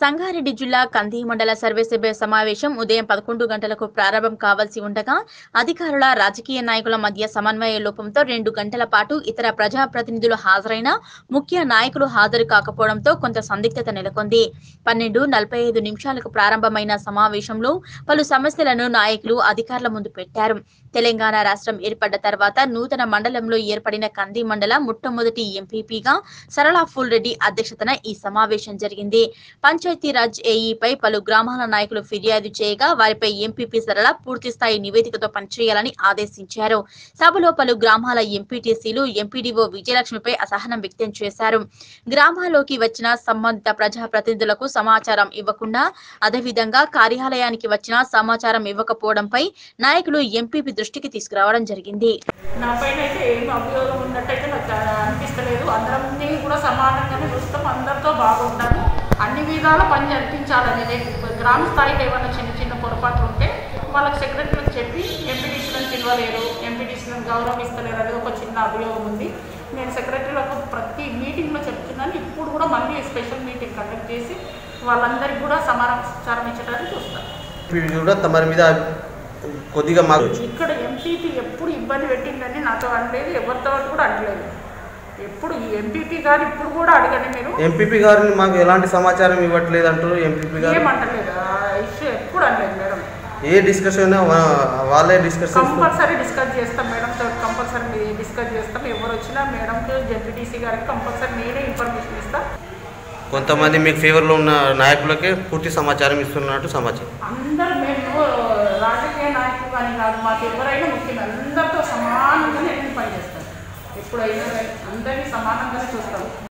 సంగారెడ్డి జిల్లా కంది మండల సర్వసభ్య సమావేశం ఉదయం పదకొండు గంటలకు ప్రారంభం కావాల్సి ఉండగా అధికారుల రాజకీయ నాయకుల మధ్య సమన్వయ లోపంతో రెండు గంటల పాటు ఇతర ప్రజాప్రతినిధులు హాజరైన ముఖ్య నాయకులు హాజరు కాకపోవడంతో కొంత సందిగ్ధత నెలకొంది పన్నెండు నలభై ఐదు నిమిషాలకు ప్రారంభమైన సమావేశంలో పలు సమస్యలను నాయకులు అధికారుల ముందు పెట్టారు తెలంగాణ రాష్ట్రం ఏర్పడ్డ తర్వాత నూతన మండలంలో ఏర్పడిన కంది మండల మొట్టమొదటి ఎంపీపీగా సరళా ఫుల్ రెడ్డి అధ్యక్షతన ఈ సమావేశం జరిగింది పంచాయతీరాజ్ ఏఈపై పలు గ్రామాల నాయకులు ఫిర్యాదు చేయగా వారిపై ఎంపీపీ సరళ పూర్తి స్థాయి నివేదికతో పనిచేయాలని ఆదేశించారు సభలో పలు గ్రామాల ఎంపీటీసీలు ఎంపీడీఓ విజయలక్ష్మిపై అసహనం వ్యక్తం చేశారు గ్రామాల్లోకి వచ్చిన సంబంధిత ప్రజాప్రతినిధులకు సమాచారం ఇవ్వకుండా అదేవిధంగా కార్యాలయానికి వచ్చిన సమాచారం ఇవ్వకపోవడంపై నాయకులు ఎంపీపీ దృష్టికి తీసుకురావడం జరిగింది నా పైన అయితే ఏం అభియోగం ఉన్నట్టయితే నాకు అనిపిస్తలేదు అందరినీ కూడా సమానంగానే చూస్తాం అందరితో బాగుంటాము అన్ని విధాల పని జరిపించాలనేది గ్రామ స్థాయిలో ఏమైనా చిన్న చిన్న పొరపాట్లు ఉంటే వాళ్ళకి సెక్రటరీలకు చెప్పి ఎంపీటీసీలను పిలవలేరు ఎంపీటీసీలను గౌరవిస్తలేరు అనేది ఒక చిన్న అభియోగం ఉంది నేను సెక్రటరీలకు ప్రతి మీటింగ్లో చెప్తున్నాను ఇప్పుడు కూడా మళ్ళీ స్పెషల్ మీటింగ్ కండక్ట్ చేసి వాళ్ళందరికీ కూడా సమాచారం ఇచ్చడానికి చూస్తాను ఇవి కూడా తమరి మీద కొద్దిగా మాకు ఇక్కడ ఎంపీపీ ఎప్పుడు ఇబ్బంది పెట్టిందని నాతో అనలేదు ఎవరితో కూడా అనలేదు ఎప్పుడు ఈ ఎంపీపీ గారు ఇప్పుడు కూడా అడగండి మీరు ఎంపీపీ గారిని మాకు ఎలాంటి సమాచారం ఇవ్వట్లేదు అంటారు ఎంపీపీ గారు ఏమంటలేదు ఆ ఇష్యూ ఎప్పుడు అనలేదు మేడం ఏ డిస్కషన్ వాళ్ళే డిస్కషన్ కంపల్సరీ డిస్కస్ చేస్తాం మేడం తోటి కంపల్సరీ డిస్కస్ చేస్తాం ఎవరు వచ్చినా మేడంకి జెడ్పీటీసీ గారికి కంపల్సరీ నేనే ఇన్ఫర్మేషన్ ఇస్తాను కొంతమంది మీకు ఫేవర్లో ఉన్న నాయకులకే పూర్తి సమాచారం ఇస్తున్నట్టు సమాచారం అందరూ మేము రాజకీయ నాయకులు కానీ కాదు మాకు ఎవరైనా ముఖ్యం అందరితో సమానంగానే నేను పనిచేస్తాను ఎప్పుడైనా అందరినీ సమానంగానే చూస్తాం